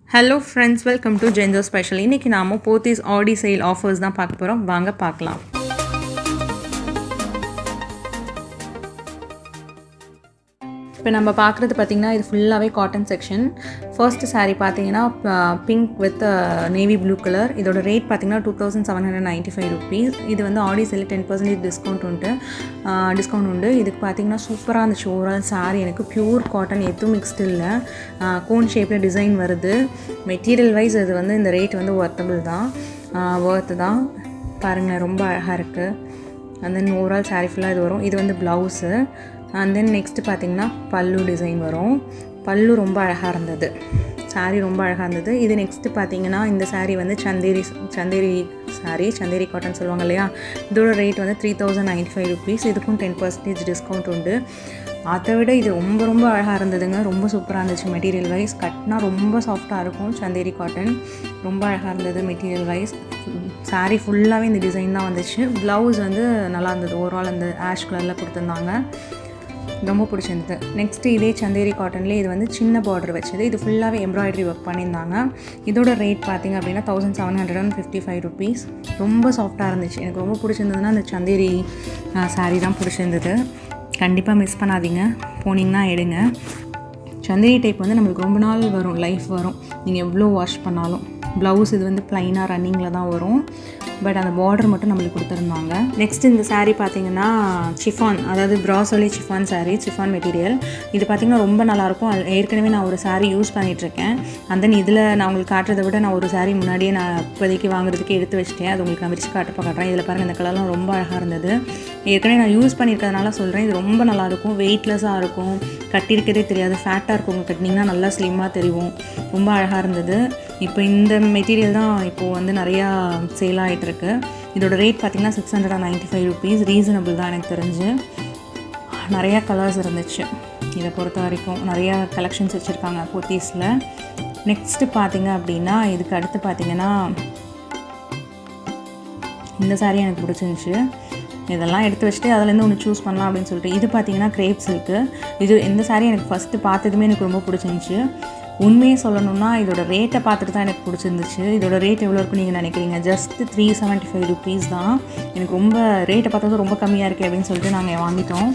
hello friends welcome to ஜென்ஜோ special இன்றைக்கி நாம போத்தீஸ் ஆடி சேல் ஆஃபர்ஸ் தான் பார்க்க போகிறோம் வாங்க பார்க்கலாம் இப்போ நம்ம பார்க்குறது பார்த்திங்கன்னா இது ஃபுல்லாகவே காட்டன் செக்ஷன் ஃபர்ஸ்ட் saree பார்த்தீங்கன்னா pink with navy blue colour இதோட ரேட் பார்த்தீங்கன்னா two thousand seven hundred ninety five rupees இது வந்து Aadi sale ten percentage discount உண்டு டிஸ்கவுண்ட் உண்டு இதுக்கு பார்த்தீங்கன்னா சூப்பராக இருந்துச்சு ஓவரால் saree எனக்கு பியூர் காட்டன் எதுவும் மிக்ஸ்டு இல்லை கோன் ஷேப்பில் டிசைன் வருது மெட்டீரியல் வைஸ் இது வந்து இந்த ரேட் வந்து ஒர்த்தபிள் தான் ஒர்த்து தான் பாருங்கள் ரொம்ப அழகாக இருக்குது அண்ட் தென் ஓவரால் saree ஃபுல்லாக இது வரும் இது வந்து ப்ளவுஸு அண்ட் தென் நெக்ஸ்ட்டு பார்த்தீங்கன்னா பல்லு டிசைன் வரும் பல்லு ரொம்ப அழகாக இருந்தது saree ரொம்ப அழகாக இருந்தது இது நெக்ஸ்ட்டு பார்த்தீங்கன்னா இந்த saree வந்து சந்தேரி சந்தேரி saree சந்தேரி காட்டன் சொல்லுவாங்க இல்லையா இதோட ரேட் வந்து three thousand ninety five rupees இதுக்கும் டென் பர்சன்டேஜ் டிஸ்கவுண்ட் உண்டு அதை விட இது ரொம்ப ரொம்ப அழகாக இருந்ததுங்க ரொம்ப சூப்பராக இருந்துச்சு மெட்டீரியல் வைஸ் கட்னா ரொம்ப சாஃப்டாக இருக்கும் சந்தேரி காட்டன் ரொம்ப அழகாக இருந்தது மெட்டீரியல் வைஸ் saree ஃபுல்லாகவே இந்த டிசைன் தான் வந்துச்சு ப்ளவுஸ் வந்து நல்லா இருந்தது ஓவரால் அந்த ஆஷ் கலரில் கொடுத்துருந்தாங்க ரொம்ப பிடிச்சிருந்தது நெக்ஸ்ட்டு இதே சந்தேரி காட்டன்லேயே இது வந்து சின்ன பார்டர் வச்சது இது ஃபுல்லாகவே எம்ப்ராய்டரி ஒர்க் பண்ணியிருந்தாங்க இதோட ரேட் பார்த்திங்க அப்படின்னா thousand seven hundred and fifty five rupees ரொம்ப சாஃப்டாக இருந்துச்சு எனக்கு ரொம்ப பிடிச்சிருந்ததுன்னா அந்த சந்தேரி சாரீ தான் பிடிச்சிருந்தது கண்டிப்பாக மிஸ் பண்ணாதீங்க போனீங்கன்னா எடுங்க சந்தேரி டைப் வந்து நம்மளுக்கு ரொம்ப நாள் வரும் லைஃப் வரும் நீங்கள் எவ்வளோ வாஷ் பண்ணாலும் ப்ளவுஸ் இது வந்து ப்ளைனாக ரன்னிங்கில் தான் வரும் பட் அந்த பார்டர் மட்டும் நம்மளுக்கு கொடுத்துருந்தாங்க நெக்ஸ்ட் இந்த saree பார்த்தீங்கன்னா சிஃபான் அதாவது ப்ராசோலி சிஃபான் saree சிஃபான் மெட்டீரியல் இது பார்த்திங்கன்னா ரொம்ப நல்லாயிருக்கும் அது ஏற்கனவே நான் ஒரு saree யூஸ் பண்ணிகிட்ருக்கேன் and then இதில் நான் உங்களுக்கு காட்டுறதை விட நான் ஒரு saree முன்னாடியே நான் இப்போதைக்கு வாங்குறதுக்கு எடுத்து வச்சிட்டேன் அது உங்களுக்கு நான் விரிச்சு காட்டுப்ப காட்டுறேன் இதில் பாருங்கள் இந்த கலர்லாம் ரொம்ப அழகாக இருந்தது ஏற்கனவே நான் யூஸ் பண்ணியிருக்கிறதுனால சொல்கிறேன் இது ரொம்ப நல்லாயிருக்கும் வெயிட்லெஸ்ஸாக இருக்கும் கட்டியிருக்கதே தெரியாது ஃபேட்டாக இருக்கும் உங்கள் கட்டினீங்கன்னா நல்லா ஸ்லிம்மாக தெரியும் ரொம்ப அழகாக இருந்தது இப்போ இந்த மெட்டீரியல் தான் இப்போது வந்து நிறையா சேல் ஆகிட்டுருக்கு இதோட ரேட் பார்த்திங்கன்னா six hundred and ninety five rupees reasonable தான் எனக்கு தெரிஞ்சு நிறையா கலர்ஸ் இருந்துச்சு இதை பொறுத்த வரைக்கும் நிறையா கலெக்ஷன்ஸ் வச்சுருக்காங்க போத்தீஸில் நெக்ஸ்ட்டு பார்த்தீங்க அப்படின்னா இதுக்கு அடுத்து பார்த்தீங்கன்னா இந்த saree எனக்கு பிடிச்சிருந்துச்சு இதெல்லாம் எடுத்து வச்சுட்டு அதுலேருந்து ஒன்று சூஸ் பண்ணலாம் அப்படின்னு சொல்லிட்டு இது பார்த்தீங்கன்னா கிரேப் சில்க்கு இது இந்த saree எனக்கு ஃபஸ்ட்டு பார்த்ததுமே எனக்கு ரொம்ப பிடிச்சிருந்துச்சு உண்மையை சொல்லணும்னா இதோட ரேட்டை பார்த்துட்டு தான் எனக்கு பிடிச்சிருந்துச்சு இதோட ரேட் எவ்வளோ இருக்குன்னு நீங்கள் நினைக்கிறீங்க just three seventy five rupees தான் எனக்கு ரொம்ப ரேட்டை பார்த்தது ரொம்ப கம்மியாக இருக்கே அப்படின்னு சொல்லிட்டு நாங்கள் வாங்கிட்டோம்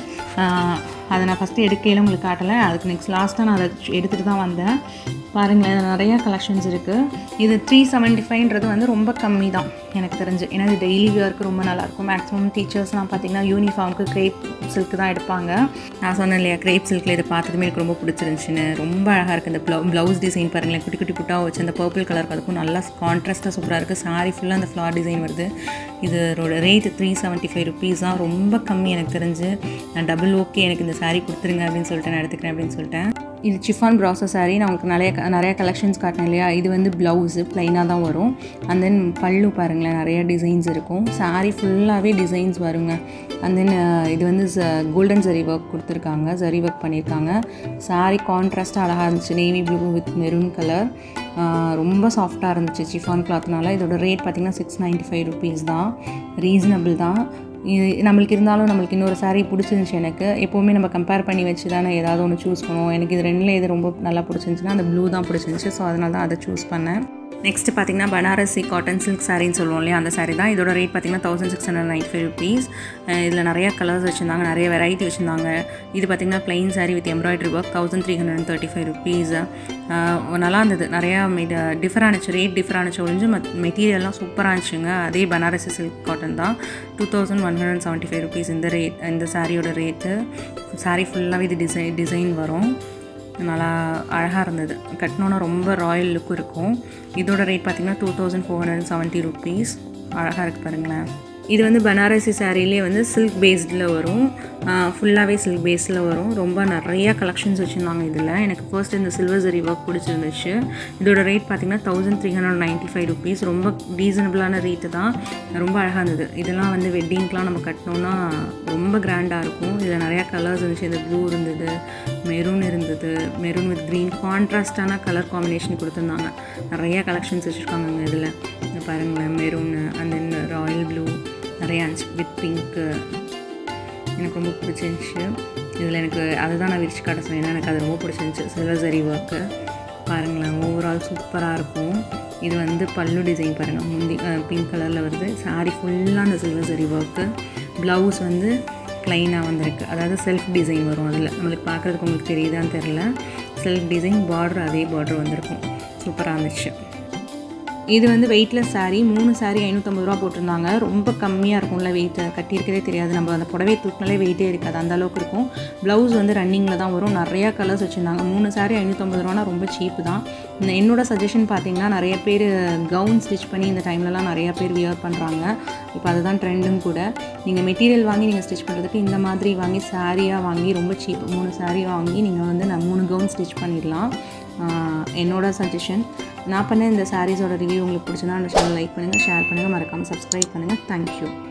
அதை நான் ஃபஸ்ட்டு எடுக்கையில் உங்களுக்கு காட்டலை அதுக்கு நெக்ஸ்ட் லாஸ்ட்டாக நான் அதை எடுத்துகிட்டு தான் வந்தேன் பாருங்களேன் இதில் நிறையா கலெக்ஷன்ஸ் இருக்குது இது த்ரீ செவன்ட்டி ஃபைவ்ன்றது வந்து ரொம்ப கம்மி தான் எனக்கு தெரிஞ்சு ஏன்னா இது டெய்லி வியர்க்கு ரொம்ப நல்லாயிருக்கும் மேக்ஸிமம் டீச்சர்ஸ்லாம் பார்த்தீங்கன்னா யூனிஃபார்முக்கு கிரேப் சில்க் தான் எடுப்பாங்க நான் சொன்னேன் இல்லையா கிரேப் சில்கில் இதை பார்த்ததுமே எனக்கு ரொம்ப பிடிச்சிருந்துச்சின்னு ரொம்ப அழகாக இருக்குது இந்த ப்ளவு ப்ளவுஸ் டிசைன் பாருங்களேன் குட்டி குட்டி குட்டாக வச்சு அந்த பர்பிள் கலருக்கு அதுக்கும் நல்லா கான்ட்ராஸ்ட்டாக சூப்பராக இருக்குது சாரி ஃபுல்லாக அந்த ஃப்ளார் டிசைன் வருது இதோட rate three seventy five rupees தான் ரொம்ப கம்மி எனக்கு தெரிஞ்சு நான் டபுள் ஓகே எனக்கு இந்த சாரீ கொடுத்துருங்க அப்படின்னு சொல்லிட்டு நான் எடுத்துக்கிறேன் அப்படின்னு சொல்லிட்டேன் இது சிஃபான் ப்ராசோ சாரீ நான் உங்களுக்கு நிறைய நிறைய கலெக்ஷன்ஸ் காட்டினேன் இல்லையா இது வந்து ப்ளவுஸு ப்ளைனாக தான் வரும் அண்ட் தென் பல்லு பாருங்களேன் நிறைய டிசைன்ஸ் இருக்கும் சாரீ ஃபுல்லாகவே டிசைன்ஸ் வருங்க அண்ட் தென் இது வந்து கோல்டன் ஜரி ஒர்க் கொடுத்துருக்காங்க ஜரி ஒர்க் பண்ணியிருக்காங்க சாரீ கான்ட்ராஸ்ட்டாக அழகாக இருந்துச்சு navy blue with maroon colour ரொம்ப சாஃப்டாக இருந்துச்சு சிஃபான் கிளாத்னால இதோட ரேட் பார்த்திங்கன்னா சிக்ஸ் நைன்ட்டி ஃபைவ் ருபீஸ் தான் ரீசனபிள் தான் இது நம்மளுக்கு இருந்தாலும் நம்மளுக்கு இன்னொரு சாரீ பிடிச்சிருந்துச்சி எனக்கு எப்போவுமே நம்ம கம்பேர் பண்ணி வச்சு தானே ஏதாவது ஒன்று சூஸ் பண்ணுவோம் எனக்கு இது ரெண்டில் இது ரொம்ப நல்லா பிடிச்சிருந்துச்சின்னா அந்த ப்ளூ தான் பிடிச்சிருந்துச்சி ஸோ அதனால தான் அதை சூஸ் பண்ணேன் நெக்ஸ்ட்டு பார்த்தீங்கன்னா பனாரசி காட்டன் சில்க் சாரின்னு சொல்லுவோம் இல்லையா அந்த சாரீ தான் இதோட ரேட் பார்த்தீங்கன்னா thousand six hundred ninety five rupees இதில் நிறைய கலர்ஸ் வச்சுருந்தாங்க நிறைய வெரைட்டி வச்சுருந்தாங்க இது பார்த்தீங்கன்னா plain saree with embroidery work thousand three hundred thirty five rupees நல்லா இருந்தது நிறையா டிஃபர் ஆனிச்சு ரேட் டிஃபர் ஆனிச்சு ஒழிஞ்சு மத் மெட்டீரியல்லாம் சூப்பராக இருந்துச்சுங்க அதே பனாரசி சில்க் காட்டன் தான் two thousand one hundred seventy five rupees இந்த ரேட் இந்த சாரியோட ரேட்டு சாரீ ஃபுல்லாகவே இது டிசைன் டிசைன் வரும் நல்லா அழகாக இருந்தது கட்டினோன்னா ரொம்ப ராயல் லுக் இருக்கும் இதோட ரேட் பார்த்திங்கன்னா two thousand four hundred seventy rupees அழகாக இருக்குது பாருங்களேன் இது வந்து பனாரசி சாரிலே வந்து சில்க் பேஸ்டில் வரும் ஃபுல்லாகவே சில்க் பேஸில் வரும் ரொம்ப நிறையா கலெக்ஷன்ஸ் வச்சுருந்தாங்க இதில் எனக்கு ஃபர்ஸ்ட் இந்த சில்வர் ஜரி ஒர்க் பிடிச்சிருந்துச்சு இதோட ரேட் பார்த்திங்கன்னா thousand three hundred ninety five rupees ரொம்ப ரீசனபிளான ரேட்டு தான் ரொம்ப அழகாக இருந்தது இதெல்லாம் வந்து வெட்டிங்க்கெலாம் நம்ம கட்டினோன்னா ரொம்ப கிராண்டாக இருக்கும் இதில் நிறையா கலர்ஸ் இருந்துச்சு இந்த ப்ளூ இருந்தது மெரூன் இருந்தது மெரூன் வித் க்ரீன் கான்ட்ராஸ்டான கலர் காம்பினேஷன் கொடுத்துருந்தாங்க நிறையா கலெக்ஷன்ஸ் வச்சுருக்காங்க இதில் பாருங்களேன் maroon and then royal blue நிறையா இருந்துச்சு வித் பிங்க்கு எனக்கு ரொம்ப பிடிச்சிருந்துச்சு இதில் எனக்கு அதை தான் நான் விரிச்சு காட்ட சொன்னேன் எனக்கு அது ரொம்ப பிடிச்சிருந்துச்சு சில்வர் ஜரி ஒர்க்கு பாருங்களேன் ஓவரால் சூப்பராக இருக்கும் இது வந்து பல்லு டிசைன் பாருங்கள் முந்தி பிங்க் கலரில் வருது சாரீ ஃபுல்லாக அந்த சில்வர் சரி ஒர்க்கு ப்ளவுஸ் வந்து ப்ளைனாக வந்திருக்கு அதாவது செல்ஃப் டிசைன் வரும் அதில் நம்மளுக்கு பார்க்குறதுக்கு உங்களுக்கு தெரியுதான்னு தெரில செல்ஃப் டிசைன் பார்டர் அதே பார்டர் வந்திருக்கும் சூப்பராக இருந்துச்சு இது வந்து வெயிட்லெஸ் saree மூணு saree ஐநூற்றம்பது ரூபா போட்டிருந்தாங்க ரொம்ப கம்மியாக இருக்கும்ல வெயிட் கட்டியிருக்கதே தெரியாது நம்ம அந்த புடவை தூக்கினாலே வெயிட்டே இருக்காது அந்த அளவுக்கு இருக்கும் ப்ளவுஸ் வந்து ரன்னிங்கில் தான் வரும் நிறையா கலர்ஸ் வச்சுருந்தாங்க மூணு saree ஐநூற்றம்பது ரூபானா ரொம்ப சீப்பு தான் இந்த என்னோட சஜஷன் பார்த்தீங்கன்னா நிறைய பேர் கவுன் ஸ்டிச் பண்ணி இந்த டைம்லலாம் நிறைய பேர் வியர் பண்ணுறாங்க இப்போ அதுதான் ட்ரெண்டும் கூட நீங்கள் மெட்டீரியல் வாங்கி நீங்கள் ஸ்டிச் பண்ணுறதுக்கு இந்த மாதிரி வாங்கி சாரியாக வாங்கி ரொம்ப சீப் மூணு saree வாங்கி நீங்கள் வந்து நான் மூணு கவுன் ஸ்டிச் பண்ணிடலாம் ஆஹ் என்னோட சஜஷன் நான் பண்ண இந்த சாரீஸோட ரிவ்யூ உங்களுக்கு பிடிச்சிருந்தா அந்த சேனல் லைக் பண்ணுங்கள் ஷேர் பண்ணுங்கள் மறக்காமல் சப்ஸ்கிரைப் பண்ணுங்கள் தேங்க்யூ